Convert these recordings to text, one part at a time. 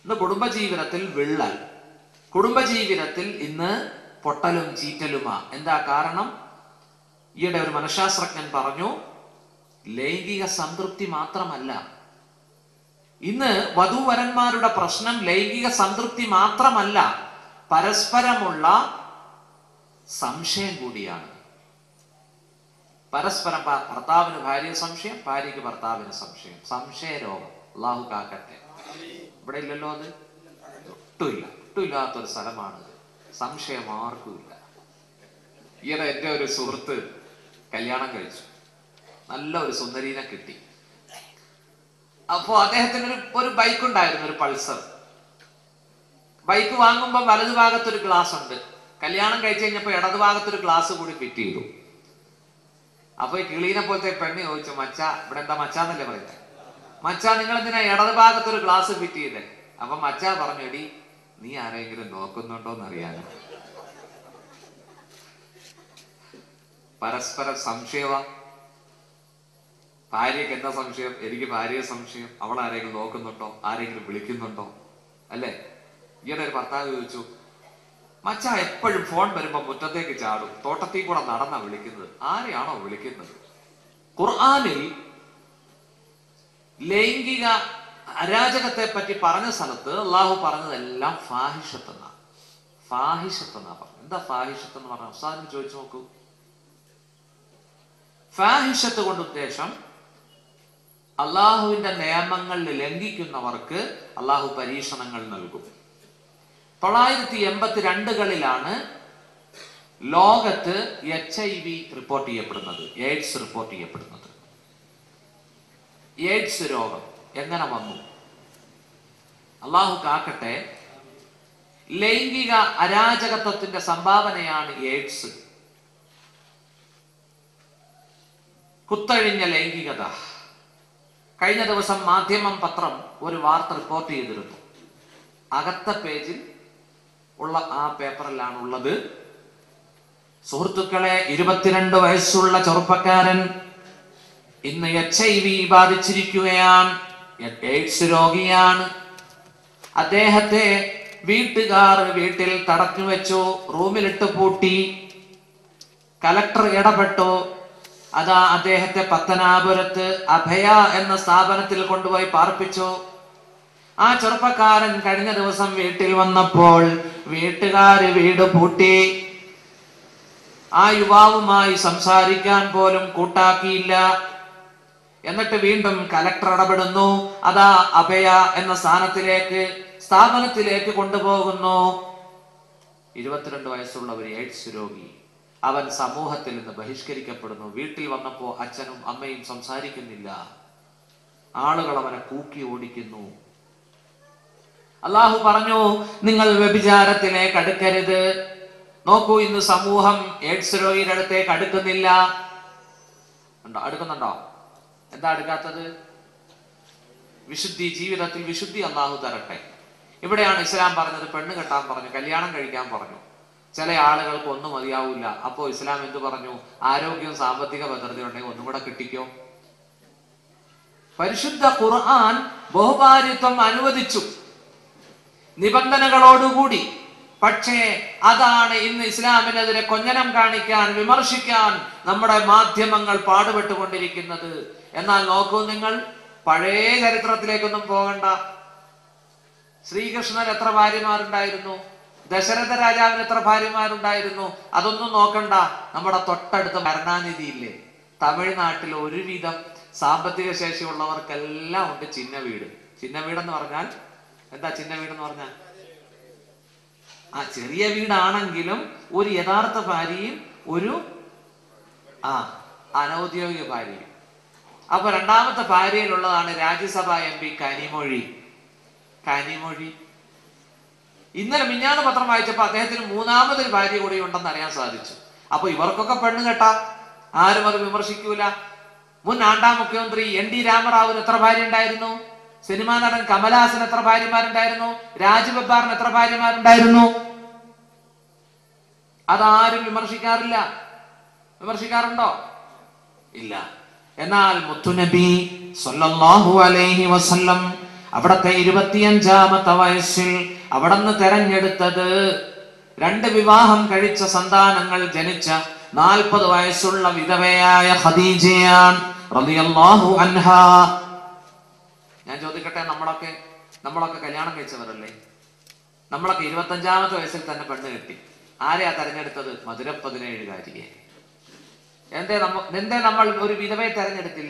ഇന്ന് കുടുംബജീവിതത്തിൽ വിള്ളൽ കുടുംബജീവിതത്തിൽ ഇന്ന് പൊട്ടലും ചീറ്റലുമാ എന്താ കാരണം ഈയിടെ ഒരു മനഃശാസ്ത്രജ്ഞൻ പറഞ്ഞു ലൈംഗിക സംതൃപ്തി മാത്രമല്ല ഇന്ന് വധൂവരന്മാരുടെ പ്രശ്നം ലൈംഗിക സംതൃപ്തി മാത്രമല്ല പരസ്പരമുള്ള സംശയം കൂടിയാണ് പരസ്പരം ഭ- ഭർത്താവിന് ഭാര്യ സംശയം ഭാര്യയ്ക്ക് ഭർത്താവിന് സംശയം സംശയ രോഗം അള്ളാഹു കാക്കട്ടെ ഇവിടെ ഇല്ലല്ലോ അത് ഒട്ടുമില്ല ഒട്ടുമില്ലാത്തൊരു സ്ഥലമാണ് സംശയം ആർക്കുമില്ല ഈയിടെ എൻ്റെ ഒരു സുഹൃത്ത് കല്യാണം കഴിച്ചു നല്ല ഒരു സുന്ദരീനെ കിട്ടി അപ്പോ അദ്ദേഹത്തിന് ഒരു ഒരു ബൈക്ക് ഉണ്ടായിരുന്നു ഒരു പൾസർ ബൈക്ക് വാങ്ങുമ്പോൾ വലതു ഭാഗത്തൊരു ഗ്ലാസ് ഉണ്ട് കല്യാണം കഴിച്ചു കഴിഞ്ഞപ്പോൾ ഇടതു ഭാഗത്തൊരു ഗ്ലാസ് കൂടി ഫിറ്റ് ചെയ്തു അപ്പൊ ഈ കിളീനെ പോലത്തെ പെണ്ണ് ചോദിച്ചു മച്ച ഇവിടെ എന്താ മച്ചാന്നല്ലേ പറയുന്നത് മച്ച നിങ്ങൾ എന്തിനാ ഇടത് ഭാഗത്തൊരു ഗ്ലാസ് ഫിറ്റ് ചെയ്തേ അപ്പൊ മച്ച പറഞ്ഞു എടി നീ ആരെങ്കിലും നോക്കുന്നുണ്ടോ എന്നറിയാനോ പരസ്പര സംശയവാ ഭാര്യയ്ക്ക് എന്താ സംശയം എനിക്ക് ഭാര്യയെ സംശയം അവൾ ആരെങ്കിലും നോക്കുന്നുണ്ടോ ആരെങ്കിലും വിളിക്കുന്നുണ്ടോ അല്ലേ ഈയിടെ ഒരു ഭർത്താവ് ചോദിച്ചു മച്ച എപ്പോഴും ഫോൺ വരുമ്പോ മുറ്റത്തേക്ക് ചാടും തോട്ടത്തിൽ കൂടെ നടന്നാ വിളിക്കുന്നത് ആരെയാണോ വിളിക്കുന്നത് ഖുർആനിൽ ലൈംഗിക അരാജകത്തെ പറ്റി പറഞ്ഞ സ്ഥലത്ത് അള്ളാഹു പറഞ്ഞതെല്ലാം ഫാഹിഷത്തെന്നാ ഫാഹിഷത്തെന്നാ പറഞ്ഞു എന്താ ഫാഹിഷത്ത് എന്ന് പറഞ്ഞ ഉസ്താദിന് ചോദിച്ചു നോക്കൂ ഫാഹിഷത്ത് കൊണ്ട് ഉദ്ദേശം അള്ളാഹുവിന്റെ നിയമങ്ങൾ ലംഘിക്കുന്നവർക്ക് അള്ളാഹു പരീക്ഷണങ്ങൾ നൽകും തൊള്ളായിരത്തി എൺപത്തി രണ്ടുകളിലാണ് ലോകത്ത് എച്ച് ഐ വി റിപ്പോർട്ട് ചെയ്യപ്പെടുന്നത് എയ്ഡ്സ് റിപ്പോർട്ട് ചെയ്യപ്പെടുന്നത് എയ്ഡ്സ് രോഗം എങ്ങനെ വന്നു അള്ളാഹു കാക്കട്ടെ ലൈംഗിക അരാജകത്വത്തിന്റെ സംഭാവനയാണ് എയ്ഡ്സ് കുത്തഴിഞ്ഞ ലൈംഗികത കഴിഞ്ഞ ദിവസം മാധ്യമം പത്രം ഒരു വാർത്ത റിപ്പോർട്ട് ചെയ്തിരുന്നു അകത്ത പേജിൽ ഉള്ള ആ പേപ്പറിലാണ് ഉള്ളത് സുഹൃത്തുക്കളെ ഇരുപത്തിരണ്ട് വയസ്സുള്ള ചെറുപ്പക്കാരൻ ഇന്ന് എച്ച് ഐ വി ബാധിച്ചിരിക്കുകയാണ് എയ്ഡ്സ് രോഗിയാണ് അദ്ദേഹത്തെ വീട്ടുകാർ വീട്ടിൽ തടഞ്ഞു വെച്ചു റൂമിലിട്ട് പൂട്ടി കലക്ടർ ഇടപെട്ടു അതാ അദ്ദേഹത്തെ പത്തനാപുരത്ത് അഭയ എന്ന സ്ഥാപനത്തിൽ കൊണ്ടുപോയി പാർപ്പിച്ചു ആ ചെറുപ്പക്കാരൻ കഴിഞ്ഞ ദിവസം വീട്ടിൽ വന്നപ്പോൾ വീട്ടുകാര് വീട് പൂട്ടി ആ യുവാവുമായി സംസാരിക്കാൻ പോലും കൂട്ടാക്കിയില്ല എന്നിട്ട് വീണ്ടും കലക്ടർ ഇടപെടുന്നു അതാ അഭയ എന്ന സ്ഥാനത്തിലേക്ക് സ്ഥാപനത്തിലേക്ക് കൊണ്ടുപോകുന്നു ഇരുപത്തിരണ്ട് വയസ്സുള്ള ഒരു എയ്ഡ്സ് രോഗി അവൻ സമൂഹത്തിൽ നിന്ന് ബഹിഷ്കരിക്കപ്പെടുന്നു വീട്ടിൽ വന്നപ്പോ അച്ഛനും അമ്മയും സംസാരിക്കുന്നില്ല ആളുകൾ അവനെ കൂക്കി ഓടിക്കുന്നു അള്ളാഹു പറഞ്ഞു നിങ്ങൾ വ്യഭിചാരത്തിലേക്ക് അടുക്കരുത് നോക്കൂ ഇന്ന് സമൂഹം എയ്ഡ്സ് രോഗിയുടെ അടുത്തേക്ക് അടുക്കുന്നില്ല ഉണ്ടോ അടുക്കുന്നുണ്ടോ എന്താ അടുക്കാത്തത് വിശുദ്ധി ജീവിതത്തിൽ വിശുദ്ധി അള്ളാഹു തരട്ടെ ഇവിടെയാണ് ഇസ്ലാം പറഞ്ഞത് പെണ്ണ് കെട്ടാൻ പറഞ്ഞു കല്യാണം കഴിക്കാൻ പറഞ്ഞു ചില ആളുകൾക്ക് ഒന്നും മതിയാവില്ല അപ്പോ ഇസ്ലാം എന്ത് പറഞ്ഞു ആരോഗ്യവും സാമ്പത്തിക ഭദ്രത ഉണ്ടെങ്കിൽ ഒന്നും കൂടെ കിട്ടിക്കോ പരിശുദ്ധ ഖുർആൻ ബഹുഭാര്യത്വം അനുവദിച്ചു നിബന്ധനകളോടുകൂടി പക്ഷേ അതാണ് ഇന്ന് ഇസ്ലാമിനെതിരെ കൊഞ്ഞനം കാണിക്കാൻ വിമർശിക്കാൻ നമ്മുടെ മാധ്യമങ്ങൾ പാടുപെട്ടുകൊണ്ടിരിക്കുന്നത് എന്നാൽ നോക്കൂ നിങ്ങൾ പഴയ ചരിത്രത്തിലേക്കൊന്നും പോകണ്ട ശ്രീകൃഷ്ണൻ എത്ര ഭാര്യമാരുണ്ടായിരുന്നു ദശരഥ രാജാവിന് എത്ര ഭാര്യമാരുണ്ടായിരുന്നു അതൊന്നും നോക്കണ്ട നമ്മുടെ തൊട്ടടുത്ത കരുണാനിധി ഇല്ലേ തമിഴ്നാട്ടിൽ ഒരുവിധം സാമ്പത്തിക ശേഷിയുള്ളവർക്കെല്ലാം ഉണ്ട് ചിന്ന വീട് ചിന്ന വീടെന്ന് പറഞ്ഞാൽ എന്താ ചിന്ന വീടെന്ന് പറഞ്ഞാൽ ആ ചെറിയ വീടാണെങ്കിലും ഒരു യഥാർത്ഥ ഭാര്യയും ഒരു ആ അനൗദ്യോഗിക ഭാര്യയും അപ്പൊ രണ്ടാമത്തെ ഭാര്യയിലുള്ളതാണ് രാജ്യസഭ എം പി കനിമൊഴി കനിമൊഴി ഇന്നലെ മിഞ്ഞാന്ന് പത്രം വായിച്ചപ്പോ അദ്ദേഹത്തിന് മൂന്നാമതൊരു ഭാര്യ കൂടി ഉണ്ടെന്ന് അറിയാൻ സാധിച്ചു അപ്പൊ ഇവർക്കൊക്കെ പെണ്ണ് കേട്ടാ ആരും അത് വിമർശിക്കൂല മുൻ ആണ്ടാം മുഖ്യമന്ത്രി എൻ ഡി രാമറാവുന് എത്ര ഭാര്യ ഉണ്ടായിരുന്നു സിനിമാ നടൻ കമലഹാസൻ എത്ര ഭാര്യമാരുണ്ടായിരുന്നു രാജബബ്ബാറിന് എത്ര ഭാര്യമാരുണ്ടായിരുന്നു അതാരും വിമർശിക്കാറില്ല വിമർശിക്കാറുണ്ടോ ഇല്ല എന്നാൽ മുത്തുനബി സല്ലല്ലാഹു അലൈഹി വസല്ലം അവിടത്തെ ഇരുപത്തിയഞ്ചാമത്തെ വയസ്സിൽ അവിടുന്ന് തെരഞ്ഞെടുത്തത് രണ്ട് വിവാഹം കഴിച്ച സന്താനങ്ങൾ ജനിച്ച നാൽപ്പത് വയസ്സുള്ള വിധവയായ ഖദീജയാൻ റളിയല്ലാഹു അൻഹാ ഞാൻ ചോദിക്കട്ടെ നമ്മളൊക്കെ നമ്മളൊക്കെ കല്യാണം കഴിച്ചവരല്ലേ നമ്മളൊക്കെ ഇരുപത്തഞ്ചാമത്തെ വയസ്സിൽ തന്നെ പെണ്ണ് കെട്ടി ആരെയാ തെരഞ്ഞെടുത്തത് മധുര പതിനേഴുകാരിയെ എന്തേ നമ്മ എന്തേ നമ്മൾ ഒരു വിധവയെ തെരഞ്ഞെടുത്തില്ല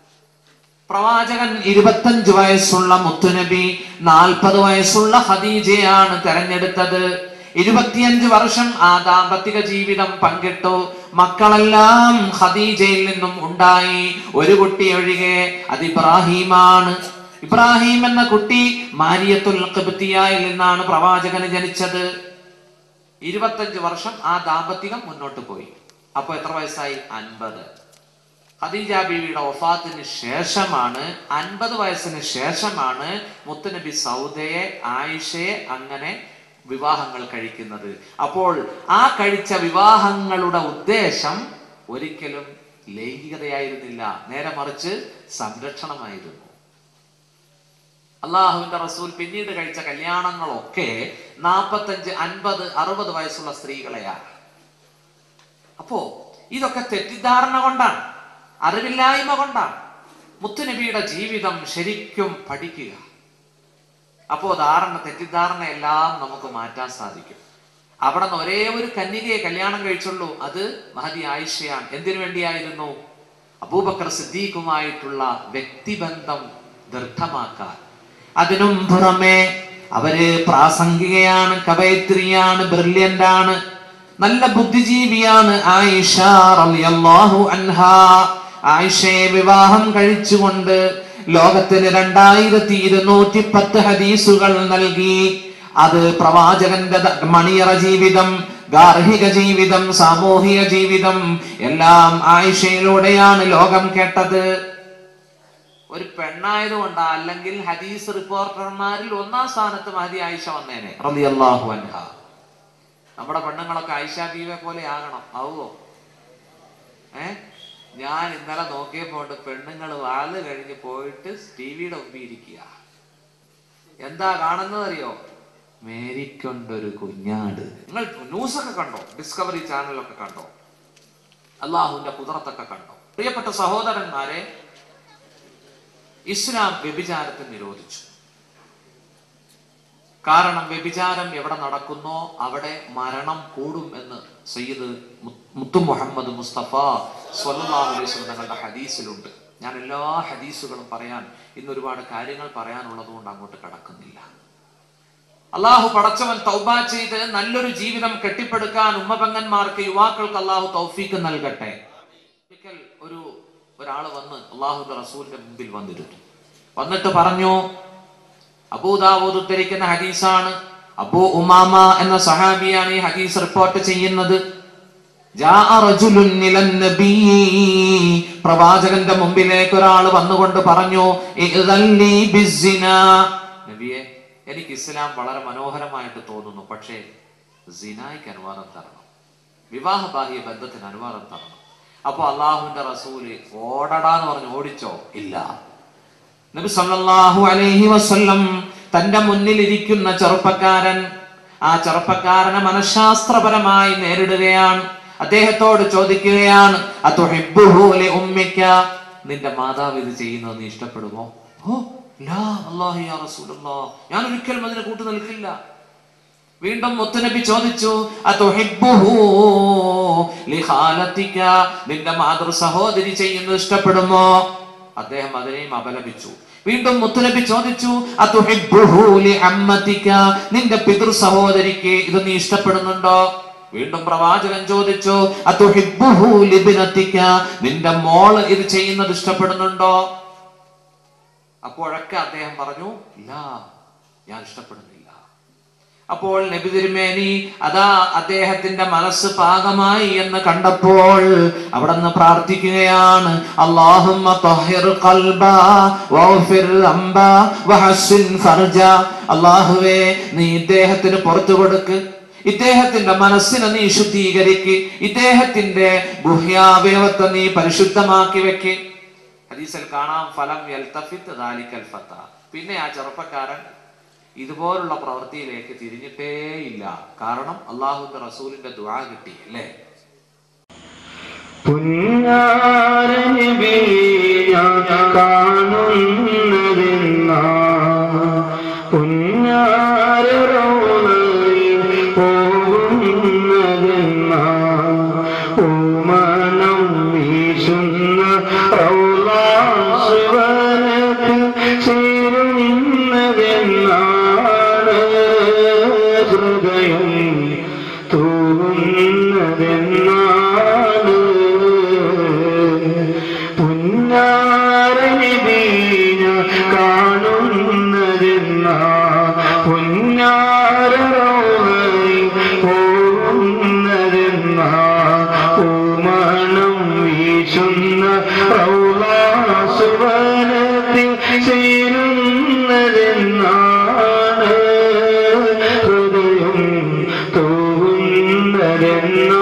പ്രവാചകൻ ഇരുപത്തഞ്ച് വയസ്സുള്ള മുത്തുനബി നാൽപ്പത് വയസ്സുള്ള ഖദീജയാണ് തെരഞ്ഞെടുത്തത് ഇരുപത്തിയഞ്ച് വർഷം ആ ദാമ്പത്തിക ജീവിതം പങ്കിട്ടു മക്കളെല്ലാം ഖദീജയിൽ നിന്നും ഉണ്ടായി ഒരു കുട്ടി ഒഴികെ അത് ഇബ്രാഹിമാണ് ഇബ്രാഹിം എന്ന കുട്ടി മാരിയത്തുൽ ഖിബ്തിയായിൽ നിന്നാണ് പ്രവാചകന് ജനിച്ചത് ഇരുപത്തഞ്ച് വർഷം ആ ദാമ്പത്തികം മുന്നോട്ട് പോയി അപ്പൊ എത്ര വയസ്സായി അൻപത് ഖദീജ ബീവിയുടെ ഒഫാത്തിന് ശേഷമാണ് അൻപത് വയസ്സിന് ശേഷമാണ് മുത്തുനബി സൗദയെ ആയിഷയെ അങ്ങനെ വിവാഹങ്ങൾ കഴിക്കുന്നത് അപ്പോൾ ആ കഴിച്ച വിവാഹങ്ങളുടെ ഉദ്ദേശം ഒരിക്കലും ലൈംഗികതയായിരുന്നില്ല നേരെ മറിച്ച് സംരക്ഷണമായിരുന്നു അള്ളാഹുവിന്റെ റസൂൽ പിന്നീട് കഴിച്ച കല്യാണങ്ങളൊക്കെ നാൽപ്പത്തഞ്ച് അൻപത് അറുപത് വയസ്സുള്ള സ്ത്രീകളെയാണ് അപ്പോ ഇതൊക്കെ തെറ്റിദ്ധാരണ കൊണ്ടാണ് അറിവില്ലായ്മ കൊണ്ടാണ് മുത്തുനബിയുടെ ജീവിതം ശരിക്കും പഠിക്കുക അപ്പോ ധാരണ തെറ്റിദ്ധാരണ എല്ലാം നമുക്ക് മാറ്റാൻ സാധിക്കും അവിടെ നിന്ന് ഒരേ ഒരു കന്യകയെ കല്യാണം കഴിച്ചുള്ളൂ അത് മഹദി ആയിഷയാണ് എന്തിനു വേണ്ടിയായിരുന്നു അബൂബക്കർ സിദ്ദീഖുമായിട്ടുള്ള വ്യക്തിബന്ധം ദൃഢമാക്കാൻ അതിനും പുറമെ അവര് പ്രാസംഗികയാണ് കവയത്രിയാണ് ബ്രില്യന്റ് ആണ് നല്ല ബുദ്ധിജീവിയാണ് ആയിഷ റളിയല്ലാഹു അൻഹാ ആയിഷയെ വിവാഹം കഴിച്ചുകൊണ്ട് ലോകത്തിന് രണ്ടായിരത്തി ഇരുന്നൂറ്റി പത്ത് ഹദീസുകൾ നൽകി അത് പ്രവാചകന്റെ ദ- മണിയറ ജീവിതം ഗാർഹിക ജീവിതം സാമൂഹിക ജീവിതം എല്ലാം ആയിഷയിലൂടെയാണ് ലോകം കേട്ടത് ഒരു പെണ്ണായതുകൊണ്ടാ അല്ലെങ്കിൽ ഹദീസ് റിപ്പോർട്ടർമാരിൽ ഒന്നാം സ്ഥാനത്ത് മഹദി ആയിഷ വന്നേനെ റളിയല്ലാഹു അൻഹ നമ്മുടെ പെണ്ണുങ്ങളൊക്കെ ആയിഷ ബീവെ പോലെ ആകണം ആവുമോ ഏ ഞാൻ ഇന്നലെ നോക്കിയപ്പോണ്ട് പെണ്ണുങ്ങൾ വാല് കഴിഞ്ഞ് പോയിട്ട് ടി വിയുടെ മുമ്പിൽ ഇരിക്കുക എന്താ കാണുന്നത് അറിയോ മേരിക്കൊണ്ടൊരു കുഞ്ഞാട് നിങ്ങൾ ന്യൂസൊക്കെ കണ്ടോ ഡിസ്കവറി ചാനലൊക്കെ കണ്ടോ അള്ളാഹുവിന്റെ കുതിരത്തൊക്കെ കണ്ടോ പ്രിയപ്പെട്ട സഹോദരന്മാരെ ഇസ്ലാം വ്യഭിചാരത്തെ നിരോധിച്ചു കാരണം വ്യഭിചാരം എവിടെ നടക്കുന്നോ അവിടെ മരണം കൂടും എന്ന് സയ്യിദ് മു- മുത്തു മുഹമ്മദ് മുസ്തഫ സ്വല്ലല്ലാഹു അലൈഹി വസല്ലം തങ്ങളുടെ ഹദീസിലുണ്ട് ഞാൻ എല്ലാ ഹദീസുകളും പറയാൻ ഇന്ന് ഒരുപാട് കാര്യങ്ങൾ പറയാനുള്ളത് കൊണ്ട് അങ്ങോട്ട് കടക്കുന്നില്ല അള്ളാഹു പടച്ചവൻ തൗബ ചെയ്ത് നല്ലൊരു ജീവിതം കെട്ടിപ്പടുക്കാൻ ഉമ്മപെങ്ങന്മാർക്ക് യുവാക്കൾക്ക് അള്ളാഹു തൗഫീക്ക് നൽകട്ടെ ഒരിക്കൽ ഒരു ഒരാള് വന്ന് അള്ളാഹുന്റെ റസൂലിന്റെ മുമ്പിൽ വന്നിരുന്നു വന്നിട്ട് പറഞ്ഞു അബൂദാവൂദ് ഉദ്ധരിക്കുന്ന ഹദീസാണ് അബൂ ഉമാമ എന്ന സഹാബിയാണ് ഈ ഹദീസ് റിപ്പോർട്ട് ചെയ്യുന്നത് ജാഅ റജുലുൻ ഇലൻ നബീ. പ്രവാചകന്റെ മുമ്പിലേക്ക് ഒരാൾ വന്നുകൊണ്ട് പറഞ്ഞു "ഇഅ്ദൻ ലീ ബിസ്സിനാ." നബിയെ എനിക്ക് ഇസ്ലാം വളരെ മനോഹരമായിട്ട് തോന്നുന്നു പക്ഷേ സിനായ്ക്ക് അനുവാദം തരണം വിവാഹബാഹ്യ ബന്ധത്തിന് അനുവാദം തരണം അപ്പൊ അള്ളാഹുവിന്റെ റസൂല് ഓടടാന്ന് പറഞ്ഞു ഓടിച്ചോ ഇല്ല നബി സല്ലല്ലാഹു അലൈഹി വസല്ലം തന്റെ മുന്നിൽ ഇരിക്കുന്ന ചെറുപ്പക്കാരൻ ആ ചെറുപ്പക്കാരനെ മനഃശാസ്ത്രപരമായി നേരിടുകയാണ് അദ്ദേഹത്തോട് ചോദിക്കുകയാണ് അതുഹിബ്ബുഹു ലി ഉമ്മിക നിന്റെ മാതാവ് ഇത് ചെയ്യുന്നത് നീ ഇഷ്ടപ്പെടുമോ ഓ ലാ അല്ലാഹു യാ റസൂലല്ലാഹ് ഞാൻ ഒരിക്കലും അതിന് കൂട്ടു നിൽക്കില്ല വീണ്ടും മുത്തുനബി ചോദിച്ചു അതുഹിബ്ബുഹു ലിഖാലതിക നിന്റെ മാതൃ സഹോദരി ചെയ്യുന്നത് ഇഷ്ടപ്പെടുമോ അദ്ദേഹം അതിനെയും അപലപിച്ചു വീണ്ടും മുത്തുനബി ചോദിച്ചു അതുഹിബ്ബുഹു ലിഅമ്മതിക നിന്റെ പിതൃ സഹോദരിക്ക് ഇത് നീ ഇഷ്ടപ്പെടുന്നുണ്ടോ വീണ്ടും പ്രവാചകൻ ചോദിച്ചു അതുഹിബ്ബുഹു ലിബ്നതിക നിന്റെ മോള് ഇത് ചെയ്യുന്നത് ഇഷ്ടപ്പെടുന്നുണ്ടോ അപ്പോഴൊക്കെ അദ്ദേഹം പറഞ്ഞു ഇല്ല ഞാൻ ഇഷ്ടപ്പെടുന്നില്ല അപ്പോൾ നബി തിരുമേനി അതാ അദ്ദേഹത്തിന്റെ മനസ്സ് പാകമായി എന്ന് കണ്ടപ്പോൾ അവിടെ നിന്ന് പ്രാർത്ഥിക്കുകയാണ് അല്ലാഹുമ്മ ത്വഹിർ ഖൽബ വഗ്ഫിർ അംബ വഹസ്സിൻ ഫർജ അല്ലാഹുവേ നീ ഇദ്ദേഹത്തിന് പുറത്തു കൊടുക്ക് ഇദ്ദേഹത്തിന്റെ മനസ്സിനെ നീ ശുദ്ധീകരിക്ക് ഇദ്ദേഹത്തിന്റെ ഗുഹ്യാവയവത്തെ നീ പരിശുദ്ധമാക്കി വെക്ക് ഹദീസിൽ കാണാം ഫലം യൽതഫിത്ത് ദാലിക്കൽ ഫത്ത പിന്നെ ആ ചെറുപ്പക്കാരൻ ഇതുപോലുള്ള പ്രവൃത്തിയിലേക്ക് തിരിഞ്ഞിട്ടേയില്ല കാരണം അള്ളാഹുന്റെ റസൂലിന്റെ ദുആ കിട്ടി അല്ലേ പുന്നാരനബി ഞാൻ കാണുന്നതെന്നാ പുന്നാരറോളയിൽ പോകുന്നതെന്നാ ഓമനം വീശുന്ന റൗലാസുവനത്തിൽ ചേരുന്നതെന്നാണ് ഹൃദയം തൂങ്ങുന്നതെന്നാണ് പുന്നാരനിബീന കാണുന്നതെന്നാ പുന്നാരറോളയിൽ പോകുന്നതെന്നാ ഓമണം വീശുന്ന റൗലാസുവനത്തിൽ ചേരുന്നതെന്നാണ് ഹൃദയം തോന്നുന്നതെന്നാണ്